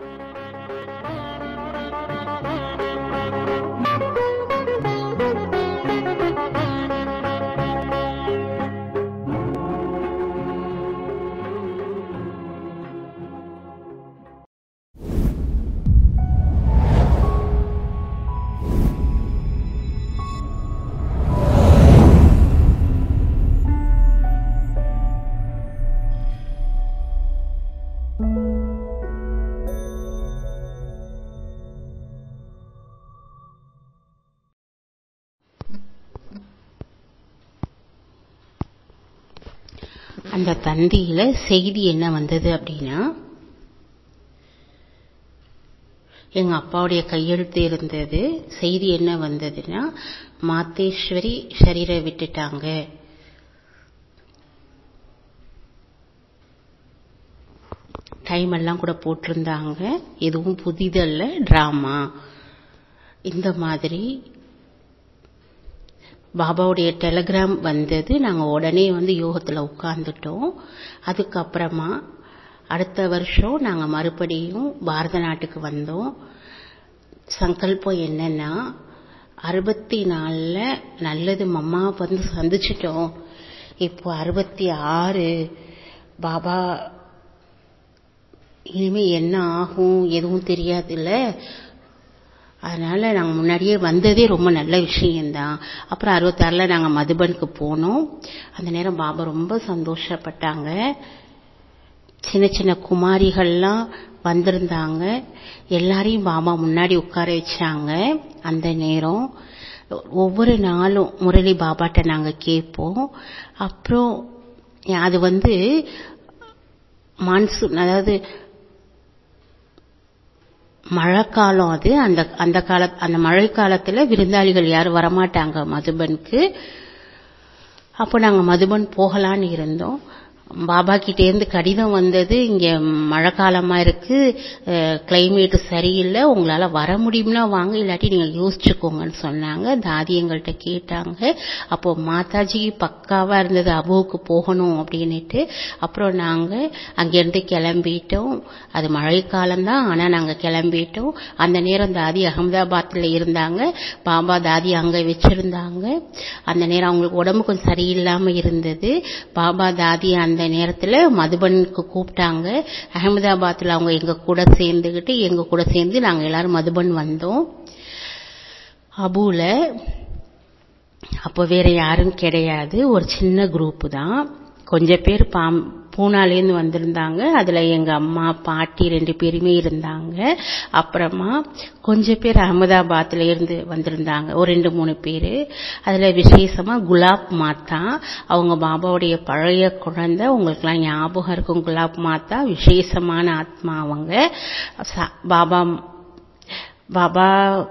அந்த தந்தியில செய்தி என்ன வந்தது அப்படின்னா எங்க அப்பாவுடைய கையெழுத்து இருந்தது செய்தி என்ன வந்ததுன்னா மாத்தேஸ்வரி ஷரீர விட்டுட்டாங்க டைம் எல்லாம் கூட போட்டிருந்தாங்க எதுவும் புதிதல்ல டிராமா இந்த மாதிரி பாபாவுடைய டெலகிராம் வந்தது நாங்கள் உடனே வந்து யோகத்தில் உட்கார்ந்துட்டோம் அதுக்கப்புறமா அடுத்த வருஷம் நாங்கள் மறுபடியும் பாரத நாட்டுக்கு வந்தோம் சங்கல்பம் என்னன்னா அறுபத்தி நாலில் நல்லது மம்மா வந்து சந்திச்சிட்டோம் இப்போ அறுபத்தி ஆறு பாபா இனிமே என்ன ஆகும் எதுவும் தெரியாதுல்ல அதனால நாங்கள் முன்னாடியே வந்ததே ரொம்ப நல்ல விஷயம்தான் அப்புறம் அறுபத்தாறில் நாங்கள் மதுபனுக்கு போனோம் அந்த நேரம் பாபா ரொம்ப சந்தோஷப்பட்டாங்க சின்ன சின்ன குமாரிகள்லாம் வந்திருந்தாங்க எல்லாரையும் பாபா முன்னாடி உட்கார வச்சாங்க அந்த நேரம் ஒவ்வொரு நாளும் முரளி பாபாட்ட நாங்கள் கேட்போம் அப்புறம் அது வந்து மான்சூன் அதாவது மழைக்காலம் அது அந்த அந்த கால அந்த மழை காலத்தில் விருந்தாளிகள் யாரும் வரமாட்டாங்க மதுபனுக்கு அப்போ நாங்கள் மதுபன் போகலான்னு இருந்தோம் பாபா கிட்டேருந்து கடிதம் வந்தது இங்கே மழை காலமாக இருக்கு கிளைமேட் சரியில்லை உங்களால் வர முடியும்னா வாங்க இல்லாட்டி நீங்கள் யோசிச்சுக்கோங்கன்னு சொன்னாங்க தாதி எங்கள்கிட்ட கேட்டாங்க அப்போ மாதாஜி பக்காவாக இருந்தது அபுவுக்கு போகணும் அப்படின்னுட்டு அப்புறம் நாங்கள் அங்கேருந்து கிளம்பிட்டோம் அது மழை காலம்தான் ஆனால் நாங்கள் கிளம்பிட்டோம் அந்த நேரம் தாதி அகமதாபாத்தில் இருந்தாங்க பாபா தாதி அங்கே வச்சிருந்தாங்க அந்த நேரம் அவங்களுக்கு உடம்பு கொஞ்சம் சரியில்லாமல் இருந்தது பாபா தாதி அந்த நேரத்தில் மதுபனுக்கு கூப்பிட்டாங்க அகமதாபாத்தில் அவங்க எங்க கூட சேர்ந்துக்கிட்டு எங்க கூட சேர்ந்து நாங்கள் எல்லாரும் மதுபன் வந்தோம் அபுல அப்போ வேற யாரும் கிடையாது ஒரு சின்ன குரூப்பு தான் கொஞ்சம் பேர் பாம் பூனாலேருந்து வந்திருந்தாங்க அதில் எங்கள் அம்மா பாட்டி ரெண்டு பேருமே இருந்தாங்க அப்புறமா கொஞ்சம் பேர் அகமதாபாத்தில் இருந்து வந்திருந்தாங்க ஒரு ரெண்டு மூணு பேர் அதில் விசேஷமாக குலாப் மாத்தா அவங்க பாபாவுடைய பழைய குழந்தை உங்களுக்குலாம் ஞாபகம் இருக்கும் குலாப் மாத்தா விசேஷமான ஆத்மா அவங்க பாபா பாபா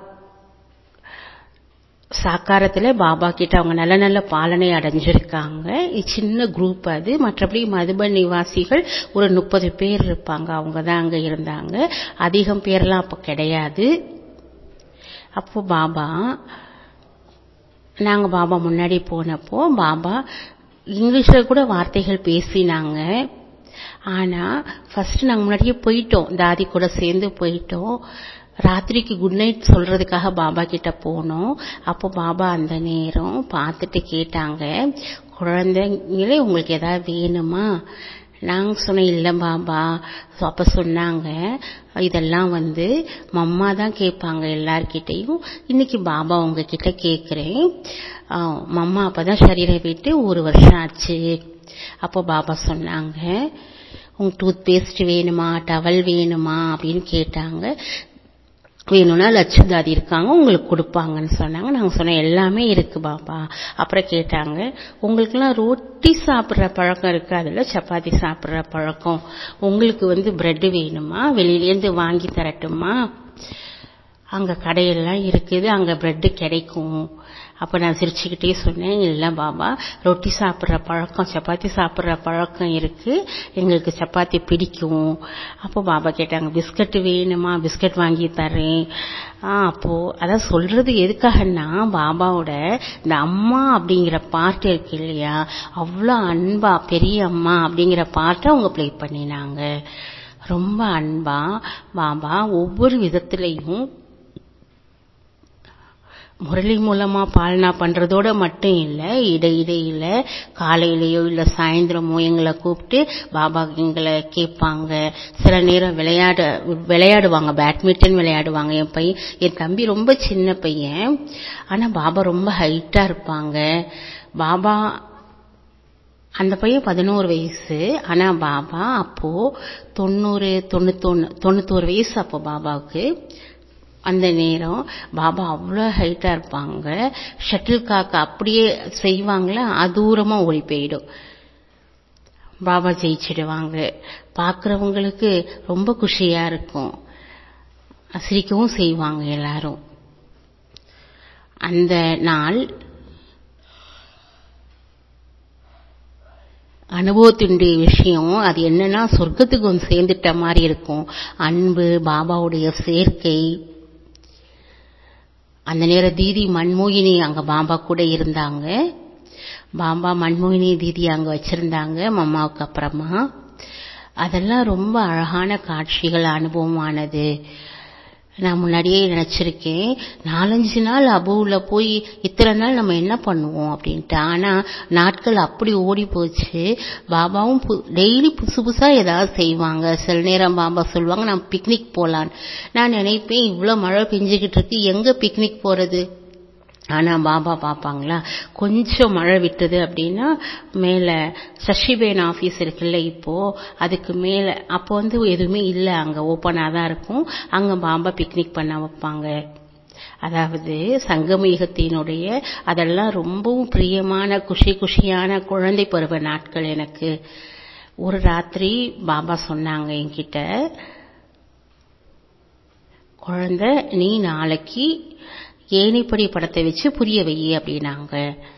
சாக்காரத்தில் பாபா கிட்ட அவங்க நல்ல நல்ல பாலனை அடைஞ்சிருக்காங்க சின்ன குரூப் அது மற்றபடி மதுபன் நிவாசிகள் ஒரு முப்பது பேர் இருப்பாங்க அவங்க தான் அங்கே இருந்தாங்க அதிகம் பேர்லாம் அப்போ கிடையாது அப்போ பாபா நாங்கள் பாபா முன்னாடி போனப்போ பாபா இங்கிலீஷில் கூட வார்த்தைகள் பேசினாங்க ஆனால் ஃபர்ஸ்ட் நாங்கள் முன்னாடியே போயிட்டோம் தாதி கூட சேர்ந்து போயிட்டோம் ராத்திரிக்கு குட் நைட் சொல்றதுக்காக பாபா கிட்ட போனோம் அப்போ பாபா அந்த நேரம் பார்த்துட்டு கேட்டாங்க குழந்தைங்களே உங்களுக்கு ஏதாவது வேணுமா நாங்கள் சொன்னேன் இல்லை பாபா அப்போ சொன்னாங்க இதெல்லாம் வந்து மம்மா தான் கேட்பாங்க எல்லார்கிட்டையும் இன்னைக்கு பாபா உங்ககிட்ட கேட்குறேன் மம்மா அப்போ தான் சரீரம் விட்டு ஒரு வருஷம் ஆச்சு அப்போ பாபா சொன்னாங்க உங்க டூத் பேஸ்ட் வேணுமா டவல் வேணுமா அப்படின்னு கேட்டாங்க வேணும்னா லட்சுதாதி இருக்காங்க உங்களுக்கு கொடுப்பாங்கன்னு சொன்னாங்க நாங்கள் சொன்னோம் எல்லாமே இருக்கு பாப்பா அப்புறம் கேட்டாங்க உங்களுக்குலாம் ரொட்டி சாப்பிட்ற பழக்கம் இருக்கு அதில் சப்பாத்தி சாப்பிட்ற பழக்கம் உங்களுக்கு வந்து பிரெட் வேணுமா வெளியிலேருந்து வாங்கி தரட்டுமா அங்கே கடையெல்லாம் இருக்குது அங்கே பிரெட்டு கிடைக்கும் அப்போ நான் சிரிச்சுக்கிட்டே சொன்னேன் இல்லை பாபா ரொட்டி சாப்பிட்ற பழக்கம் சப்பாத்தி சாப்பிட்ற பழக்கம் இருக்குது எங்களுக்கு சப்பாத்தி பிடிக்கும் அப்போ பாபா கேட்டாங்க பிஸ்கட் வேணுமா பிஸ்கட் வாங்கி தரேன் அப்போது அதான் சொல்கிறது எதுக்காகன்னா பாபாவோட இந்த அம்மா அப்படிங்கிற பாட்டு இருக்கு இல்லையா அவ்வளோ அன்பா பெரிய அம்மா அப்படிங்கிற பாட்டை அவங்க ப்ளே பண்ணினாங்க ரொம்ப அன்பா பாபா ஒவ்வொரு விதத்திலையும் முரளி மூலமா பாலனா பண்றதோட மட்டும் இல்ல இடையிடையில காலையிலயோ இல்ல சாயந்தரமோ எங்களை கூப்பிட்டு பாபா எங்களை கேட்பாங்க சில நேரம் விளையாட விளையாடுவாங்க பேட்மிண்டன் விளையாடுவாங்க என் பையன் என் தம்பி ரொம்ப சின்ன பையன் ஆனா பாபா ரொம்ப ஹைட்டா இருப்பாங்க பாபா அந்த பையன் பதினோரு வயசு ஆனா பாபா அப்போ தொண்ணூறு தொண்ணூத்தொன்னு தொண்ணூத்தோரு வயசு அப்போ பாபாவுக்கு அந்த நேரம் பாபா அவ்வளோ ஹைட்டா இருப்பாங்க ஷட்டில் காக்க அப்படியே செய்வாங்களா தூரமா ஓடி போயிடும் பாபா ஜெயிச்சிடுவாங்க பார்க்குறவங்களுக்கு ரொம்ப குஷியா இருக்கும் சிரிக்கவும் செய்வாங்க எல்லாரும் அந்த நாள் அனுபவத்தினுடைய விஷயம் அது என்னன்னா சொர்க்கத்துக்கு வந்து சேர்ந்துட்ட மாதிரி இருக்கும் அன்பு பாபாவுடைய சேர்க்கை அந்த நேரம் தீதி மன்மோகினி அங்க பாபா கூட இருந்தாங்க பாபா மன்மோகினி தீதி அங்க வச்சிருந்தாங்க மம்மாவுக்கு அப்புறமா அதெல்லாம் ரொம்ப அழகான காட்சிகள் அனுபவமானது நான் முன்னாடியே நினைச்சிருக்கேன் நாலஞ்சு நாள் அபுவில் போய் இத்தனை நாள் நம்ம என்ன பண்ணுவோம் அப்படின்ட்டு ஆனா நாட்கள் அப்படி ஓடி போச்சு பாபாவும் டெய்லி புதுசு புதுசா ஏதாவது செய்வாங்க சில நேரம் பாபா சொல்லுவாங்க நம்ம பிக்னிக் போலான்னு நான் நினைப்பேன் இவ்வளவு மழை பெஞ்சுக்கிட்டு இருக்கு எங்க பிக்னிக் போறது ஆனா பாபா பாப்பாங்களா கொஞ்சம் மழை விட்டது அப்படின்னா மேல சஷிபேன் ஆபீஸ் இருக்குல்ல இப்போ அதுக்கு மேல அப்போ வந்து எதுவுமே இல்ல அங்க ஓப்பனா தான் இருக்கும் அங்க பாபா பிக்னிக் பண்ண வைப்பாங்க அதாவது சங்கமயுகத்தினுடைய அதெல்லாம் ரொம்பவும் பிரியமான குஷி குஷியான குழந்தை பருவ நாட்கள் எனக்கு ஒரு ராத்திரி பாபா சொன்னாங்க என்கிட்ட குழந்தை நீ நாளைக்கு ஏனிப்படி படத்தை வச்சு புரிய வை அப்படின்னாங்க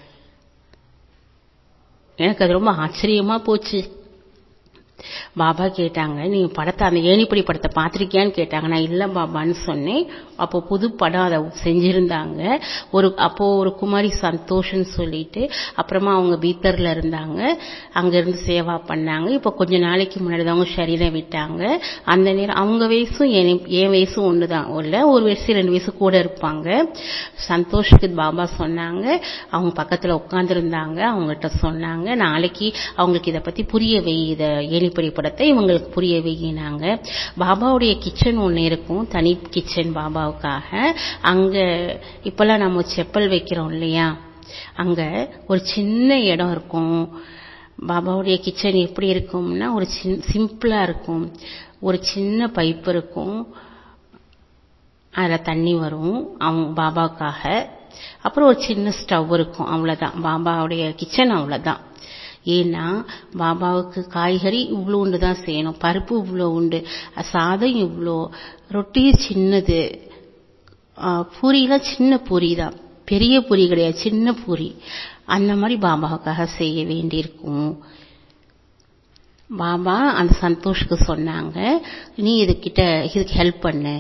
எனக்கு அது ரொம்ப ஆச்சரியமா போச்சு பாபா கேட்டாங்க நீ படத்தை அந்த ஏணிப்படி படத்தை பார்த்திருக்கியான்னு கேட்டாங்க நான் இல்ல பாபான்னு சொன்னேன் அப்போ புது படம் அதை செஞ்சிருந்தாங்க ஒரு அப்போ ஒரு குமாரி சந்தோஷம்னு சொல்லிட்டு அப்புறமா அவங்க பீத்தர்ல இருந்தாங்க அங்க இருந்து சேவா பண்ணாங்க இப்போ கொஞ்ச நாளைக்கு முன்னாடி அவங்க சரீரம் விட்டாங்க அந்த நேரம் அவங்க வயசும் என் வயசும் ஒண்ணுதான் இல்ல ஒரு வயசு ரெண்டு வயசு கூட இருப்பாங்க சந்தோஷுக்கு பாபா சொன்னாங்க அவங்க பக்கத்துல உட்காந்துருந்தாங்க அவங்ககிட்ட சொன்னாங்க நாளைக்கு அவங்களுக்கு இதை பத்தி புரிய வை இதை ஏனிப்படி படத்தை இவங்களுக்கு புரிய வையினாங்க பாபாவுடைய கிச்சன் ஒன்று இருக்கும் தனி கிச்சன் பாபாவுக்காக அங்க இப்பெல்லாம் நம்ம செப்பல் வைக்கிறோம் இல்லையா அங்க ஒரு சின்ன இடம் இருக்கும் பாபாவுடைய கிச்சன் எப்படி இருக்கும்னா ஒரு சிம்பிளா இருக்கும் ஒரு சின்ன பைப் இருக்கும் அதில் தண்ணி வரும் அவங்க பாபாவுக்காக அப்புறம் ஒரு சின்ன ஸ்டவ் இருக்கும் அவ்வளோதான் பாபாவுடைய கிச்சன் அவ்வளோதான் ஏன்னா பாபாவுக்கு காய்கறி இவ்வளோ உண்டு தான் செய்யணும் பருப்பு இவ்வளோ உண்டு சாதம் இவ்வளோ ரொட்டி சின்னது பூரியெல்லாம் சின்ன பூரி தான் பெரிய பூரி கிடையாது சின்ன பூரி அந்த மாதிரி பாபாவுக்காக செய்ய வேண்டியிருக்கும் பாபா அந்த சந்தோஷ்க்கு சொன்னாங்க நீ இதுகிட்ட இதுக்கு ஹெல்ப் பண்ணு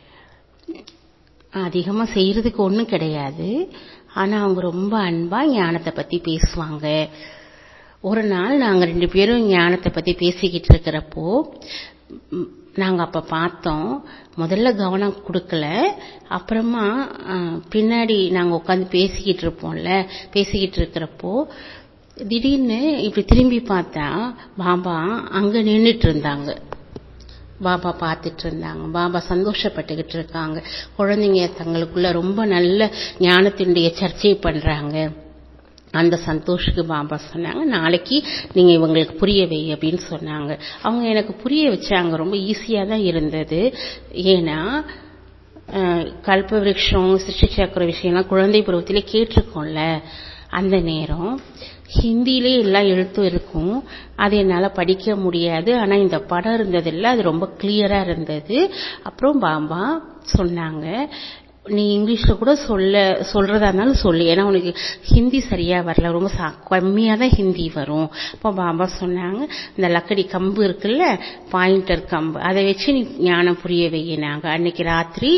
அதிகமா செய்யறதுக்கு ஒன்றும் கிடையாது ஆனா அவங்க ரொம்ப அன்பா ஞானத்தை பத்தி பேசுவாங்க ஒரு நாள் நாங்க ரெண்டு பேரும் ஞானத்தை பத்தி பேசிக்கிட்டு இருக்கிறப்போ நாங்க அப்ப பார்த்தோம் முதல்ல கவனம் கொடுக்கல அப்புறமா பின்னாடி நாங்க உட்காந்து பேசிக்கிட்டு இருப்போம்ல பேசிக்கிட்டு இருக்கிறப்போ திடீர்னு இப்படி திரும்பி பார்த்தா பாபா அங்க நின்றுட்டு இருந்தாங்க பாபா பார்த்துட்டு இருந்தாங்க பாபா சந்தோஷப்பட்டுக்கிட்டு இருக்காங்க குழந்தைங்க தங்களுக்குள்ள ரொம்ப நல்ல ஞானத்தினுடைய சர்ச்சை பண்றாங்க அந்த சந்தோஷுக்கு பாபா சொன்னாங்க நாளைக்கு நீங்க இவங்களுக்கு புரிய வை அப்படின்னு சொன்னாங்க அவங்க எனக்கு புரிய வச்சாங்க ரொம்ப ஈஸியா தான் இருந்தது ஏன்னா கல்ப விருட்சம் சிருஷ்டி சக்கர விஷயம்லாம் குழந்தை பருவத்திலே கேட்டிருக்கோம்ல அந்த நேரம் ஹிந்திலே எல்லா எழுத்தும் இருக்கும் அது என்னால் படிக்க முடியாது ஆனால் இந்த படம் இருந்ததில்ல அது ரொம்ப கிளியராக இருந்தது அப்புறம் பாபா சொன்னாங்க நீ இங்கிலீஷ்ல கூட சொல்ல சொல்றதா இருந்தாலும் சொல்லு ஏன்னா உனக்கு ஹிந்தி சரியா வரல ரொம்ப கம்மியா தான் ஹிந்தி வரும் இப்போ பாபா சொன்னாங்க இந்த லக்கடி கம்பு இருக்குல்ல பாயிண்டர் கம்பு அதை வச்சு நீ ஞானம் புரிய வையினாங்க அன்னைக்கு ராத்திரி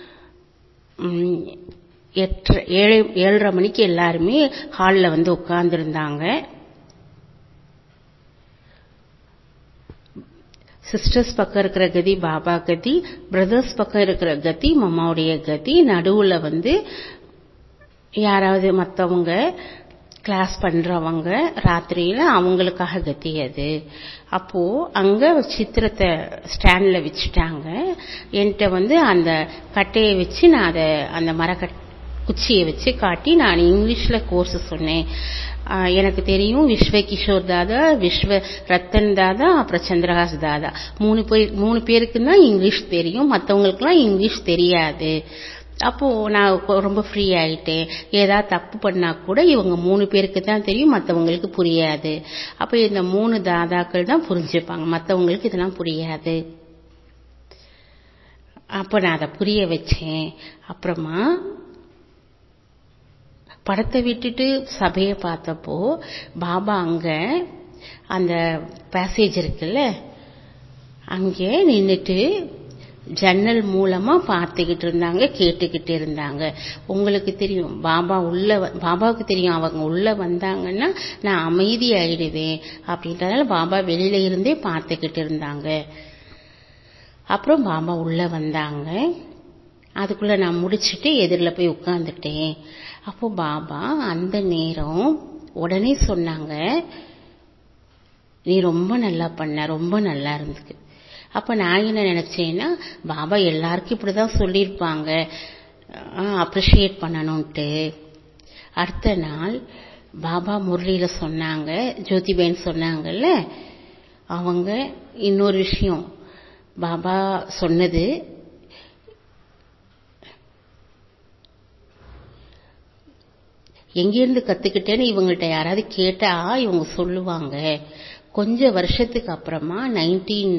எட்டு ஏழு ஏழரை மணிக்கு எல்லாருமே ஹாலில் வந்து உட்கார்ந்துருந்தாங்க சிஸ்டர்ஸ் பக்கம் இருக்கிற கதி பாபா கதி பிரதர்ஸ் பக்கம் இருக்கிற கதி மம்மாவுடைய கதி நடுவுல வந்து யாராவது மற்றவங்க கிளாஸ் பண்றவங்க ராத்திரியில அவங்களுக்காக கதி அது அப்போ அங்க சித்திரத்தை ஸ்டாண்ட்ல வச்சுட்டாங்க என்கிட்ட வந்து அந்த கட்டையை வச்சு நான் அதை அந்த மரக்கட் குச்சியை வச்சு காட்டி நான் இங்கிலீஷ்ல கோர்ஸ் சொன்னேன் ஆஹ் எனக்கு தெரியும் விஸ்வ கிஷோர் தாதா விஸ்வ ரத்தன் தாதா அப்புறம் சந்திரகாஸ் தாதா மூணு பேர் மூணு பேருக்கு தான் இங்கிலீஷ் தெரியும் மற்றவங்களுக்குலாம் இங்கிலீஷ் தெரியாது அப்போ நான் கொ- ரொம்ப ஃப்ரீ ஆயிட்டேன் ஏதாவது தப்பு பண்ணா கூட இவங்க மூணு பேருக்கு தான் தெரியும் மற்றவங்களுக்கு புரியாது அப்போ இந்த மூணு தாதாக்கள் தான் புரிஞ்சுப்பாங்க மற்றவங்களுக்கு இதெல்லாம் புரியாது அப்போ நான் அதை புரிய வச்சேன் அப்புறமா படத்தை விட்டுட்டு சபையை பார்த்தப்போ பாபா அங்க அந்த பேசேஜ் இருக்குல்ல அங்கே நின்னுட்டு ஜன்னல் மூலமா பார்த்துக்கிட்டு இருந்தாங்க கேட்டுக்கிட்டு இருந்தாங்க உங்களுக்கு தெரியும் பாபா உள்ள வ- பாபாவுக்கு தெரியும் அவங்க உள்ள வந்தாங்கன்னா நான் அமைதி ஆயிடுவேன் அப்படின்றதால பாபா வெளியில இருந்தே பார்த்துக்கிட்டு இருந்தாங்க அப்புறம் பாபா உள்ள வந்தாங்க அதுக்குள்ள நான் முடிச்சிட்டு எதிரில் போய் உட்காந்துட்டேன் அப்போ பாபா அந்த நேரம் உடனே சொன்னாங்க நீ ரொம்ப நல்லா பண்ண ரொம்ப நல்லா இருந்துக்கு அப்ப நான் என்ன நினைச்சேன்னா பாபா எல்லாருக்கும் இப்படிதான் சொல்லியிருப்பாங்க அப்ரிஷியேட் பண்ணணும்ட்டு அடுத்த நாள் பாபா முரளியில சொன்னாங்க ஜோதிபேன் சொன்னாங்கல்ல அவங்க இன்னொரு விஷயம் பாபா சொன்னது எங்கேருந்து கத்துக்கிட்டேன்னு இவங்கள்ட்ட யாராவது கேட்டா இவங்க சொல்லுவாங்க கொஞ்ச வருஷத்துக்கு அப்புறமா நைன்டீன்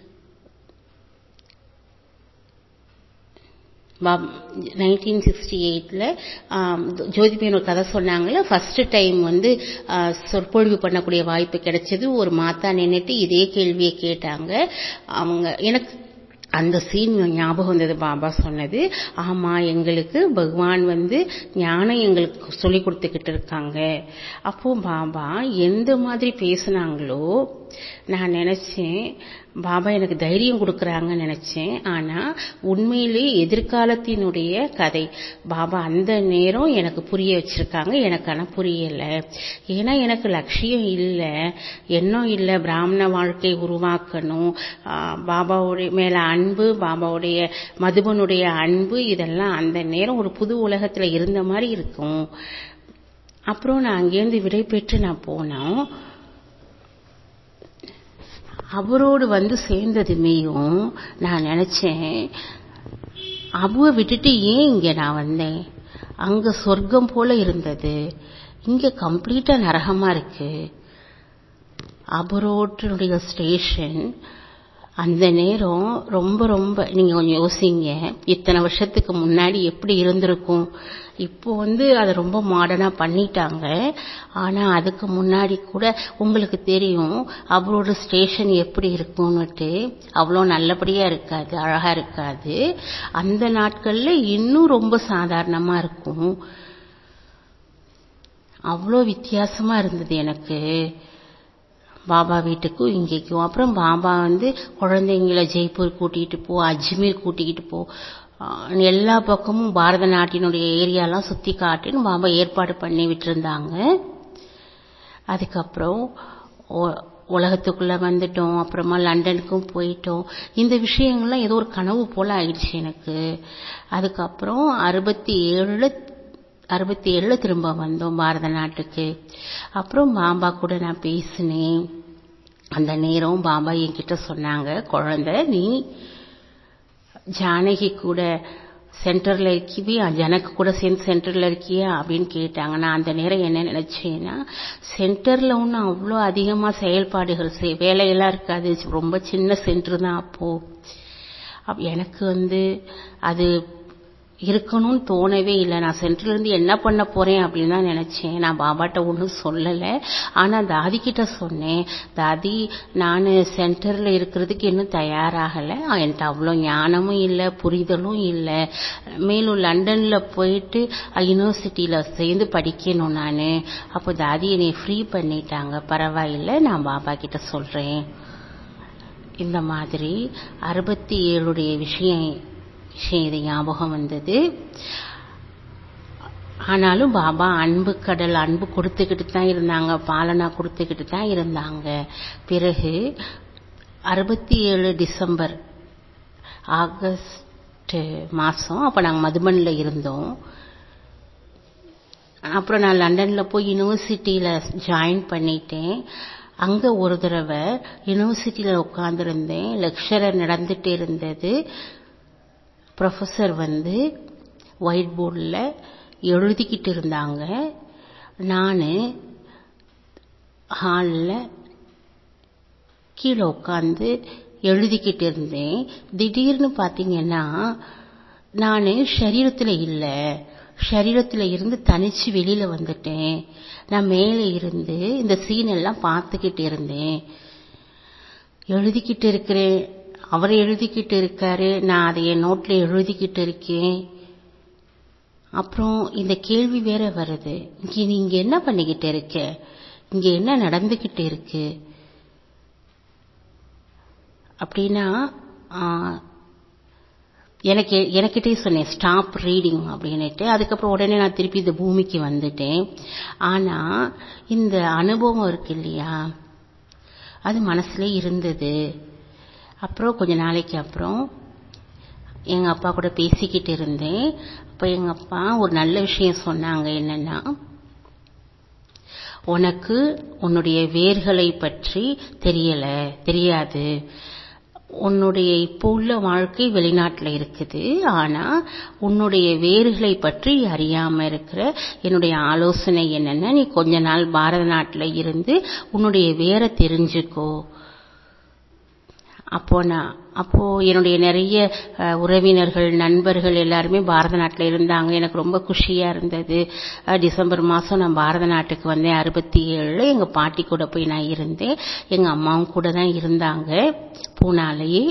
நைன்டீன் சிக்ஸ்டி எயிட்ல ஜோதிபியன் ஒரு கதை சொன்னாங்கல்ல ஃபர்ஸ்ட் டைம் வந்து ஆ, சொற்பொழிவு பண்ணக்கூடிய வாய்ப்பு கிடைச்சது ஒரு மாத்தா நின்னுட்டு இதே கேள்வியை கேட்டாங்க அவங்க எனக்கு அந்த சீன் ஞாபகம் வந்தது பாபா சொன்னது ஆமா எங்களுக்கு பகவான் வந்து ஞானம் எங்களுக்கு சொல்லி கொடுத்துக்கிட்டு இருக்காங்க அப்போ பாபா எந்த மாதிரி பேசுனாங்களோ நான் நினைச்சேன் பாபா எனக்கு தைரியம் கொடுக்கறாங்கன்னு நினைச்சேன் ஆனா உண்மையிலே எதிர்காலத்தினுடைய கதை பாபா அந்த நேரம் எனக்கு புரிய வச்சிருக்காங்க எனக்கு ஆனா புரியல ஏன்னா எனக்கு லட்சியம் இல்லை எண்ணம் இல்லை பிராமண வாழ்க்கை உருவாக்கணும் ஆஹ் பாபாவுடைய மேல அன்பு பாபாவுடைய மதுபனுடைய அன்பு இதெல்லாம் அந்த நேரம் ஒரு புது உலகத்துல இருந்த மாதிரி இருக்கும் அப்புறம் நான் அங்கேருந்து விடை பெற்று நான் போனோம் அவரோடு வந்து சேர்ந்ததுமேயும் நான் நினைச்சேன் அபுவை விட்டுட்டு ஏன் இங்க நான் வந்தேன் அங்க சொர்க்கம் போல இருந்தது இங்க கம்ப்ளீட்டா நரகமா இருக்கு அபரோட்டினுடைய ஸ்டேஷன் அந்த நேரம் ரொம்ப ரொம்ப நீங்க கொஞ்சம் யோசிங்க இத்தனை வருஷத்துக்கு முன்னாடி எப்படி இருந்திருக்கும் இப்போ வந்து அதை ரொம்ப மாடர்னா பண்ணிட்டாங்க ஆனா அதுக்கு முன்னாடி கூட உங்களுக்கு தெரியும் அவரோட ஸ்டேஷன் எப்படி இருக்கும்னுட்டு அவ்வளோ நல்லபடியா இருக்காது அழகா இருக்காது அந்த நாட்கள்ல இன்னும் ரொம்ப சாதாரணமா இருக்கும் அவ்வளோ வித்தியாசமா இருந்தது எனக்கு பாபா வீட்டுக்கும் இங்கேக்கும் அப்புறம் பாபா வந்து குழந்தைங்கள ஜெய்ப்பூர் கூட்டிகிட்டு போ அஜ்மீர் கூட்டிக்கிட்டு போ ஆஹ் எல்லா பக்கமும் பாரத நாட்டினுடைய ஏரியாலாம் சுத்தி காட்டுன்னு பாபா ஏற்பாடு பண்ணி விட்டுருந்தாங்க அதுக்கப்புறம் உ- உலகத்துக்குள்ள வந்துட்டோம் அப்புறமா லண்டனுக்கும் போயிட்டோம் இந்த விஷயங்கள்லாம் ஏதோ ஒரு கனவு போல ஆயிடுச்சு எனக்கு அதுக்கப்புறம் அறுபத்தி ஏழுல அறுபத்தி ஏழுல திரும்ப வந்தோம் பாரத நாட்டுக்கு அப்புறம் பாபா கூட நான் பேசினேன் அந்த நேரம் பாபா என்கிட்ட சொன்னாங்க குழந்தை நீ ஜானகி கூட சென்டர்ல இருக்கியா ஜனக்கு கூட சேர்ந்து சென்டர்ல இருக்கியா அப்படின்னு கேட்டாங்க நான் அந்த நேரம் என்ன நினைச்சேன்னா சென்டர்ல ஒன்றும் அவ்வளோ அதிகமா செயல்பாடுகள் செய் வேலையெல்லாம் இருக்காது ரொம்ப சின்ன சென்டர் தான் அப்போ அப்ப எனக்கு வந்து அது இருக்கணும்னு தோணவே இல்லை நான் சென்டர்ல இருந்து என்ன பண்ண போறேன் அப்படின்னு தான் நினைச்சேன் நான் பாபாட்ட ஒன்றும் சொல்லலை ஆனா தாதி கிட்ட சொன்னேன் தாதி நான் சென்டர்ல இருக்கிறதுக்கு இன்னும் தயாராகலை என்கிட்ட அவ்வளோ ஞானமும் இல்லை புரிதலும் இல்லை மேலும் லண்டன்ல போயிட்டு யூனிவர்சிட்டியில சேர்ந்து படிக்கணும் நான் அப்போ தாதி என்னை ஃப்ரீ பண்ணிட்டாங்க பரவாயில்லை நான் பாபா கிட்ட சொல்றேன் இந்த மாதிரி அறுபத்தி ஏழுடைய விஷயம் விஷயம் இது ஞாபகம் வந்தது ஆனாலும் பாபா அன்பு கடல் அன்பு கொடுத்துக்கிட்டு தான் இருந்தாங்க பாலனா கொடுத்துக்கிட்டு தான் இருந்தாங்க பிறகு அறுபத்தி ஏழு டிசம்பர் ஆகஸ்ட் மாதம் அப்போ நாங்கள் மதுபனில் இருந்தோம் அப்புறம் நான் லண்டனில் போய் யூனிவர்சிட்டியில் ஜாயின் பண்ணிட்டேன் அங்கே ஒரு தடவை யூனிவர்சிட்டியில் உட்காந்துருந்தேன் லெக்சரர் நடந்துட்டு இருந்தது ப்ரொஃபஸர் வந்து ஒயிட் போர்டில் எழுதிக்கிட்டு இருந்தாங்க நான் ஹாலில் கீழே உட்காந்து எழுதிக்கிட்டு இருந்தேன் திடீர்னு பார்த்தீங்கன்னா நான் சரீரத்தில் இல்லை சரீரத்தில் இருந்து தனிச்சு வெளியில வந்துட்டேன் நான் மேலே இருந்து இந்த சீன் எல்லாம் பார்த்துக்கிட்டு இருந்தேன் எழுதிக்கிட்டு இருக்கிறேன் அவர் எழுதிக்கிட்டு இருக்காரு நான் அதை என் நோட்ல எழுதிக்கிட்டு இருக்கேன் அப்புறம் இந்த கேள்வி வேற வருது இங்க நீங்க என்ன பண்ணிக்கிட்டு இருக்க இங்க என்ன நடந்துகிட்டு இருக்கு அப்படின்னா எனக்கு எனக்கிட்டே சொன்னேன் ஸ்டாப் ரீடிங் அப்படின்னுட்டு அதுக்கப்புறம் உடனே நான் திருப்பி இந்த பூமிக்கு வந்துட்டேன் ஆனா இந்த அனுபவம் இருக்கு இல்லையா அது மனசுல இருந்தது அப்புறம் கொஞ்ச நாளைக்கு அப்புறம் எங்க அப்பா கூட பேசிக்கிட்டு இருந்தேன் அப்ப எங்க அப்பா ஒரு நல்ல விஷயம் சொன்னாங்க என்னன்னா உனக்கு உன்னுடைய வேர்களை பற்றி தெரியல தெரியாது உன்னுடைய இப்போ உள்ள வாழ்க்கை வெளிநாட்டில் இருக்குது ஆனா உன்னுடைய வேர்களை பற்றி அறியாம இருக்கிற என்னுடைய ஆலோசனை என்னன்னா நீ கொஞ்ச நாள் பாரத நாட்டில் இருந்து உன்னுடைய வேரை தெரிஞ்சுக்கோ அப்போ நான் அப்போ என்னுடைய நிறைய உறவினர்கள் நண்பர்கள் எல்லாருமே பாரத நாட்டில் இருந்தாங்க எனக்கு ரொம்ப குஷியா இருந்தது டிசம்பர் மாசம் நான் பாரத நாட்டுக்கு வந்தேன் அறுபத்தி ஏழுல எங்க பாட்டி கூட போய் நான் இருந்தேன் எங்க அம்மாவும் கூட தான் இருந்தாங்க பூனாலேயே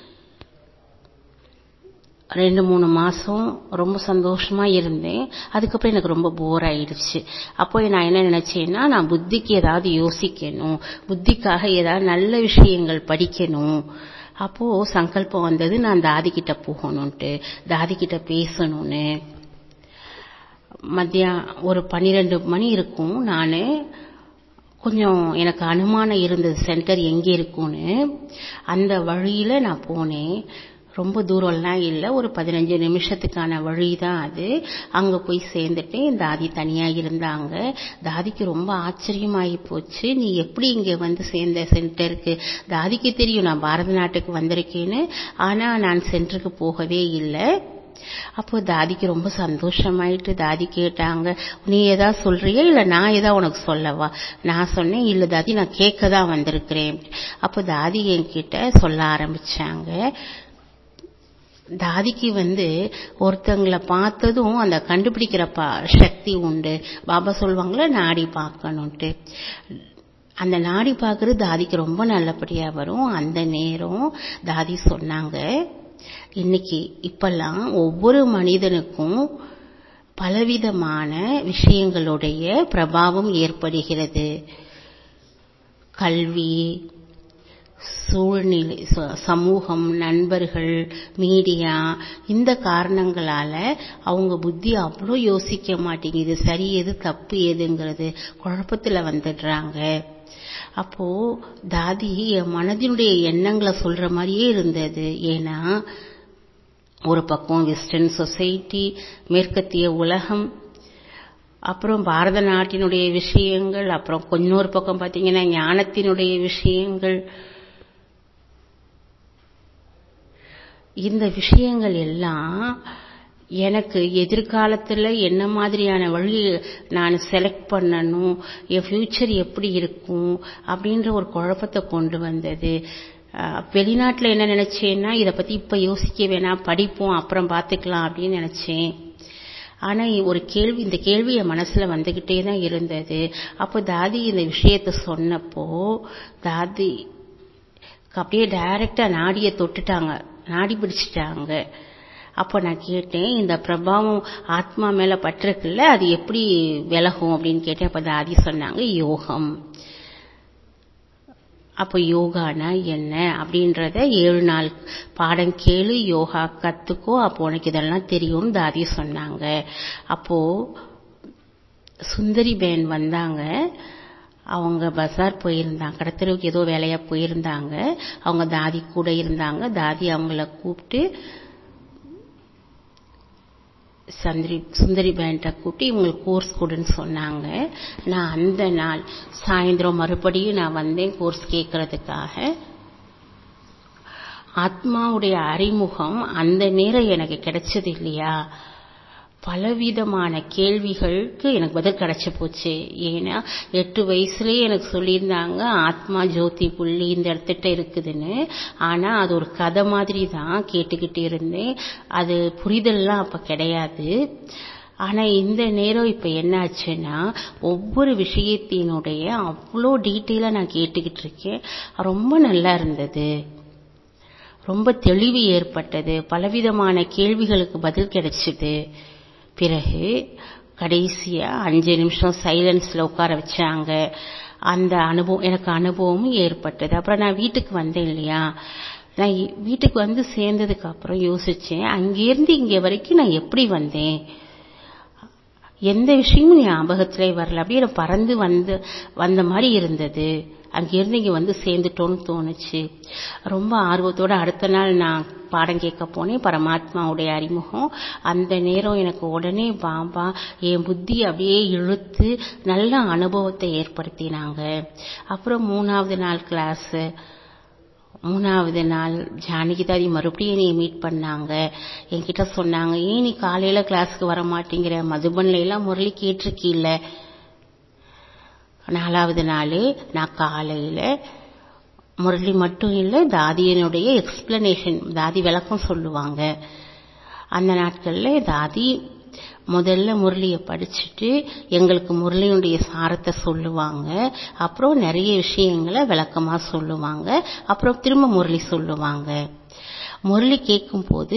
ரெண்டு மூணு மாசம் ரொம்ப சந்தோஷமா இருந்தேன் அதுக்கப்புறம் எனக்கு ரொம்ப போர் ஆயிடுச்சு அப்போ நான் என்ன நினைச்சேன்னா நான் புத்திக்கு ஏதாவது யோசிக்கணும் புத்திக்காக ஏதாவது நல்ல விஷயங்கள் படிக்கணும் அப்போ சங்கல்பம் வந்தது நான் தாதி கிட்ட போகணும்ட்டு தாதி கிட்ட பேசணும்னு மத்தியா ஒரு பன்னிரெண்டு மணி இருக்கும் நான் கொஞ்சம் எனக்கு அனுமானம் இருந்தது சென்டர் எங்கே இருக்கும்னு அந்த வழியில நான் போனேன் ரொம்ப தூரம்லாம் இல்லை ஒரு பதினஞ்சு நிமிஷத்துக்கான வழி தான் அது அங்கே போய் சேர்ந்துட்டேன் தாதி தனியாக இருந்தாங்க தாதிக்கு ரொம்ப ஆச்சரியமாகி போச்சு நீ எப்படி இங்கே வந்து சேர்ந்த சென்டருக்கு தாதிக்கு தெரியும் நான் பாரத நாட்டுக்கு வந்திருக்கேன்னு ஆனால் நான் சென்டருக்கு போகவே இல்லை அப்போ தாதிக்கு ரொம்ப சந்தோஷமாயிட்டு தாதி கேட்டாங்க நீ ஏதாவது சொல்றியா இல்ல நான் ஏதாவது உனக்கு சொல்லவா நான் சொன்னேன் இல்ல தாதி நான் கேட்க தான் வந்திருக்கிறேன் அப்போ தாதி என்கிட்ட சொல்ல ஆரம்பிச்சாங்க தாதிக்கு வந்து ஒருத்தங்களை பார்த்ததும் அந்த கண்டுபிடிக்கிற பா சக்தி உண்டு பாபா சொல்லுவாங்களே நாடி பார்க்கணுன்ட்டு அந்த நாடி பார்க்கறது தாதிக்கு ரொம்ப நல்லபடியா வரும் அந்த நேரம் தாதி சொன்னாங்க இன்னைக்கு இப்பெல்லாம் ஒவ்வொரு மனிதனுக்கும் பலவிதமான விஷயங்களுடைய பிரபாவம் ஏற்படுகிறது கல்வி சூழ்நிலை சமூகம் நண்பர்கள் மீடியா இந்த காரணங்களால அவங்க புத்தி அவ்வளோ யோசிக்க மாட்டேங்குது சரி எது தப்பு எதுங்கிறது குழப்பத்துல வந்துடுறாங்க அப்போ தாதி என் மனதினுடைய எண்ணங்களை சொல்ற மாதிரியே இருந்தது ஏன்னா ஒரு பக்கம் வெஸ்டர்ன் சொசைட்டி மேற்கத்திய உலகம் அப்புறம் பாரத நாட்டினுடைய விஷயங்கள் அப்புறம் கொஞ்சொரு பக்கம் பார்த்தீங்கன்னா ஞானத்தினுடைய விஷயங்கள் இந்த விஷயங்கள் எல்லாம் எனக்கு எதிர்காலத்தில் என்ன மாதிரியான வழி நான் செலக்ட் பண்ணணும் என் ஃபியூச்சர் எப்படி இருக்கும் அப்படின்ற ஒரு குழப்பத்தை கொண்டு வந்தது வெளிநாட்டில் என்ன நினைச்சேன்னா இதை பற்றி இப்போ யோசிக்க வேணாம் படிப்போம் அப்புறம் பார்த்துக்கலாம் அப்படின்னு நினைச்சேன் ஆனா ஒரு கேள்வி இந்த கேள்வி என் மனசுல வந்துகிட்டே தான் இருந்தது அப்போ தாதி இந்த விஷயத்த சொன்னப்போ தாதி அப்படியே டைரக்டா நாடிய தொட்டுட்டாங்க நாடி பிடிச்சிட்டாங்க அப்போ நான் கேட்டேன் இந்த பிரபாவம் ஆத்மா மேல பட்டிருக்குல்ல அது எப்படி விலகும் அப்படின்னு கேட்டேன் அப்ப தாதி சொன்னாங்க யோகம் அப்போ யோகானா என்ன அப்படின்றத ஏழு நாள் பாடம் கேளு யோகா கத்துக்கோ அப்போ உனக்கு இதெல்லாம் தெரியும்னு தாதி சொன்னாங்க அப்போ சுந்தரி பேன் வந்தாங்க அவங்க பஜார் போயிருந்தாங்க கடத்தெருவுக்கு ஏதோ வேலையா போயிருந்தாங்க அவங்க தாதி கூட இருந்தாங்க தாதி அவங்கள கூப்பிட்டு சந்திரி சுந்தரி பேண்ட்டை கூப்பிட்டு இவங்களுக்கு கோர்ஸ் கொடுன்னு சொன்னாங்க நான் அந்த நாள் சாயந்தரம் மறுபடியும் நான் வந்தேன் கோர்ஸ் கேட்கறதுக்காக ஆத்மாவுடைய அறிமுகம் அந்த நேரம் எனக்கு கிடைச்சது இல்லையா பலவிதமான கேள்விகளுக்கு எனக்கு பதில் கிடைச்சு போச்சு ஏன்னா எட்டு வயசுலயே எனக்கு சொல்லியிருந்தாங்க ஆத்மா ஜோதி புள்ளி இந்த இடத்துட்ட இருக்குதுன்னு ஆனா அது ஒரு கதை மாதிரி தான் கேட்டுக்கிட்டு இருந்தேன் அது புரிதல்லாம் அப்ப கிடையாது ஆனா இந்த நேரம் இப்ப என்னாச்சுன்னா ஒவ்வொரு விஷயத்தினுடைய அவ்வளோ டீட்டெயிலா நான் கேட்டுக்கிட்டு இருக்கேன் ரொம்ப நல்லா இருந்தது ரொம்ப தெளிவு ஏற்பட்டது பலவிதமான கேள்விகளுக்கு பதில் கிடைச்சது பிறகு கடைசியா அஞ்சு நிமிஷம் சைலன்ஸ்ல உட்கார வச்சாங்க அந்த அனுபவம் எனக்கு அனுபவமும் ஏற்பட்டது அப்புறம் நான் வீட்டுக்கு வந்தேன் இல்லையா நான் வீட்டுக்கு வந்து சேர்ந்ததுக்கு அப்புறம் யோசிச்சேன் அங்கிருந்து இங்க வரைக்கும் நான் எப்படி வந்தேன் எந்த விஷயமும் ஞாபகத்திலே வரல அப்படியே பறந்து வந்து வந்த மாதிரி இருந்தது அங்கிருந்து இங்க வந்து சேர்ந்துட்டோன்னு தோணுச்சு ரொம்ப ஆர்வத்தோட அடுத்த நாள் நான் பாடம் கேட்க போனேன் பரமாத்மாவுடைய அறிமுகம் அந்த நேரம் எனக்கு உடனே பாபா என் புத்தி அப்படியே இழுத்து நல்ல அனுபவத்தை ஏற்படுத்தினாங்க அப்புறம் மூணாவது நாள் கிளாஸ் மூணாவது நாள் ஜானகி தாதி மறுபடியும் என்னை மீட் பண்ணாங்க என்கிட்ட சொன்னாங்க ஏன் நீ காலையில கிளாஸ்க்கு வர மாட்டேங்கிற மதுபன்ல எல்லாம் முரளி கேட்டிருக்கீல்ல நாலாவது நாள் நான் காலையில முரளி மட்டும் இல்லை தாதியனுடைய எக்ஸ்பிளனேஷன் தாதி விளக்கம் சொல்லுவாங்க அந்த நாட்கள்ல தாதி முதல்ல முரளியை படிச்சுட்டு எங்களுக்கு முரளியுடைய சாரத்தை சொல்லுவாங்க அப்புறம் நிறைய விஷயங்களை விளக்கமா சொல்லுவாங்க அப்புறம் திரும்ப முரளி சொல்லுவாங்க முரளி கேட்கும் போது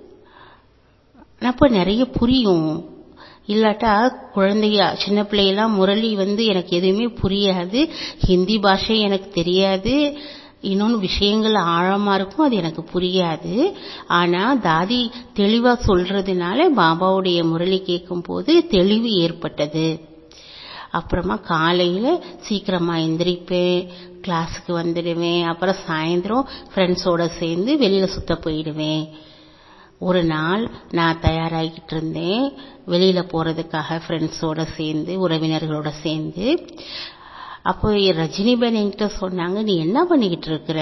அப்ப நிறைய புரியும் இல்லாட்டா குழந்தையா சின்ன பிள்ளையெல்லாம் முரளி வந்து எனக்கு எதுவுமே புரியாது ஹிந்தி பாஷை எனக்கு தெரியாது இன்னொன்று விஷயங்கள் ஆழமா இருக்கும் அது எனக்கு புரியாது ஆனா தாதி தெளிவா சொல்றதுனால பாபாவுடைய முரளி கேட்கும் போது தெளிவு ஏற்பட்டது அப்புறமா காலையில சீக்கிரமா எந்திரிப்பேன் கிளாஸுக்கு வந்துடுவேன் அப்புறம் சாயந்தரம் ஃப்ரெண்ட்ஸோட சேர்ந்து வெளியில சுத்த போயிடுவேன் ஒரு நாள் நான் தயாராகிட்டு இருந்தேன் வெளியில போறதுக்காக ஃப்ரெண்ட்ஸோட சேர்ந்து உறவினர்களோட சேர்ந்து அப்போ ரஜினிபேன் என்கிட்ட சொன்னாங்க நீ என்ன பண்ணிக்கிட்டு இருக்கிற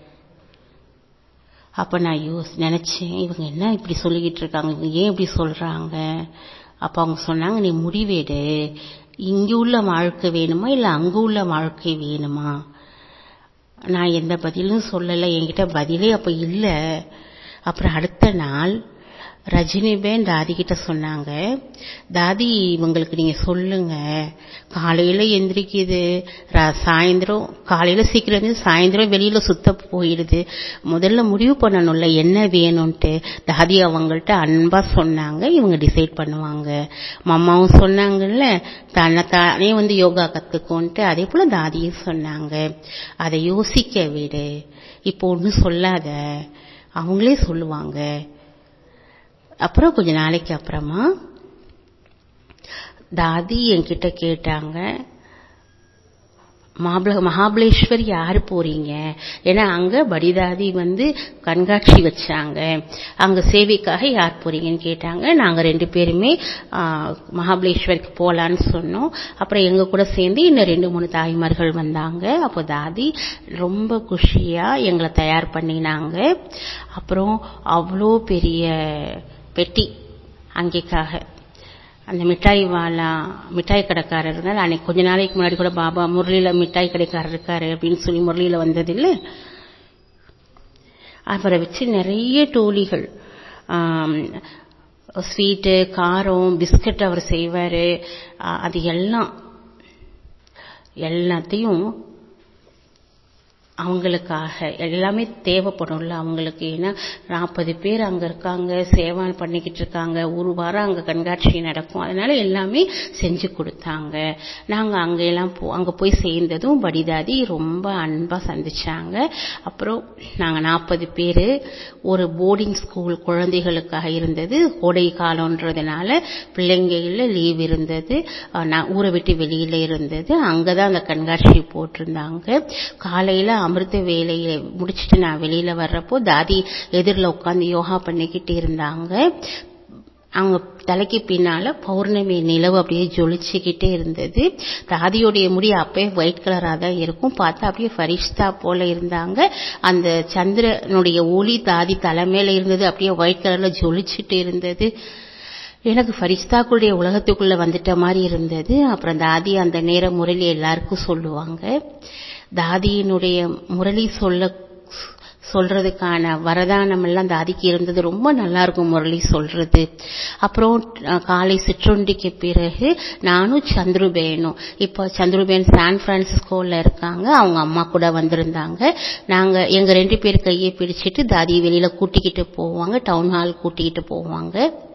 அப்ப நான் யோஸ் நினைச்சேன் இவங்க என்ன இப்படி சொல்லிக்கிட்டு இருக்காங்க இவங்க ஏன் இப்படி சொல்றாங்க அப்ப அவங்க சொன்னாங்க நீ முடிவேடு இங்க உள்ள வாழ்க்கை வேணுமா இல்ல அங்க உள்ள வாழ்க்கை வேணுமா நான் எந்த பதிலும் சொல்லல என்கிட்ட பதிலே அப்ப இல்ல அப்புறம் அடுத்த நாள் ரஜினிபேன் தாதி கிட்ட சொன்னாங்க தாதி இவங்களுக்கு நீங்க சொல்லுங்க காலையில எந்திரிக்குது சாயந்தரம் காலையில சீக்கிரம் இருந்து சாயந்தரம் வெளியில சுத்த போயிடுது முதல்ல முடிவு பண்ணணும்ல என்ன வேணும்ட்டு தாதி அவங்கள்ட்ட அன்பா சொன்னாங்க இவங்க டிசைட் பண்ணுவாங்க மம்மாவும் சொன்னாங்கல்ல தன்னை தானே வந்து யோகா கத்துக்கோன்ட்டு அதே போல தாதியும் சொன்னாங்க அதை யோசிக்க விடு இப்போ ஒன்னும் சொல்லாத அவங்களே சொல்லுவாங்க அப்புறம் கொஞ்ச நாளைக்கு அப்புறமா தாதி என்கிட்ட கேட்டாங்க மகாபலேஸ்வர் யாரு போறீங்க ஏன்னா அங்க படிதாதி வந்து கண்காட்சி வச்சாங்க அங்க சேவைக்காக யார் போறீங்கன்னு கேட்டாங்க நாங்க ரெண்டு பேருமே மகாபலேஸ்வருக்கு போலான்னு சொன்னோம் அப்புறம் எங்க கூட சேர்ந்து இன்னும் ரெண்டு மூணு தாய்மார்கள் வந்தாங்க அப்போ தாதி ரொம்ப குஷியா எங்களை தயார் பண்ணினாங்க அப்புறம் அவ்வளோ பெரிய பெட்டி அங்கேக்காக அந்த மிட்டாய் வாலா மிட்டாய் கடைக்காரர் இருந்தால் அன்னைக்கு கொஞ்ச நாளைக்கு முன்னாடி கூட பாபா முரளியில மிட்டாய் கடைக்காரர் இருக்காரு அப்படின்னு சொல்லி முரளியில வந்தது இல்ல அவரை வச்சு நிறைய டோலிகள் ஸ்வீட்டு காரம் பிஸ்கட் அவர் செய்வாரு அது எல்லாம் எல்லாத்தையும் அவங்களுக்காக எல்லாமே தேவைப்படும்ல அவங்களுக்கு ஏன்னா நாற்பது பேர் அங்கே இருக்காங்க சேவை பண்ணிக்கிட்டு இருக்காங்க ஒரு வாரம் அங்கே கண்காட்சி நடக்கும் அதனால எல்லாமே செஞ்சு கொடுத்தாங்க நாங்கள் அங்கே எல்லாம் போ அங்கே போய் சேர்ந்ததும் வடிதாதி ரொம்ப அன்பாக சந்திச்சாங்க அப்புறம் நாங்கள் நாற்பது பேர் ஒரு போர்டிங் ஸ்கூல் குழந்தைகளுக்காக இருந்தது கோடை காலம்ன்றதுனால பிள்ளைங்கள லீவ் இருந்தது நான் ஊரை விட்டு வெளியில இருந்தது அங்கே தான் அந்த கண்காட்சி போட்டிருந்தாங்க காலையில் அமிர்த வேலையை முடிச்சுட்டு நான் வெளியில வர்றப்போ தாதி எதிரில் உட்காந்து யோகா பண்ணிக்கிட்டு இருந்தாங்க அவங்க தலைக்கு பின்னால பௌர்ணமி நிலவு அப்படியே ஜொலிச்சுக்கிட்டே இருந்தது தாதியோடைய முடி அப்பயே ஒயிட் கலரா தான் இருக்கும் பார்த்தா அப்படியே ஃபரிஷ்தா போல இருந்தாங்க அந்த சந்திரனுடைய ஒளி தாதி தலைமையில இருந்தது அப்படியே ஒயிட் கலர்ல ஜொலிச்சுட்டு இருந்தது எனக்கு ஃபரிஸ்தாக்களுடைய உலகத்துக்குள்ள வந்துட்ட மாதிரி இருந்தது அப்புறம் தாதி அந்த நேர முரளி எல்லாருக்கும் சொல்லுவாங்க தாதியினுடைய முரளி சொல்ல சொல்றதுக்கான வரதானம் எல்லாம் தாதிக்கு இருந்தது ரொம்ப நல்லா இருக்கும் முரளி சொல்றது அப்புறம் காலை சிற்றுண்டிக்கு பிறகு நானும் சந்துருபேனும் இப்போ சந்துருபேன் சான் பிரான்சிஸ்கோல இருக்காங்க அவங்க அம்மா கூட வந்திருந்தாங்க நாங்க எங்க ரெண்டு பேர் கையை பிடிச்சிட்டு தாதி வெளியில கூட்டிக்கிட்டு போவாங்க டவுன் ஹால் கூட்டிக்கிட்டு போவாங்க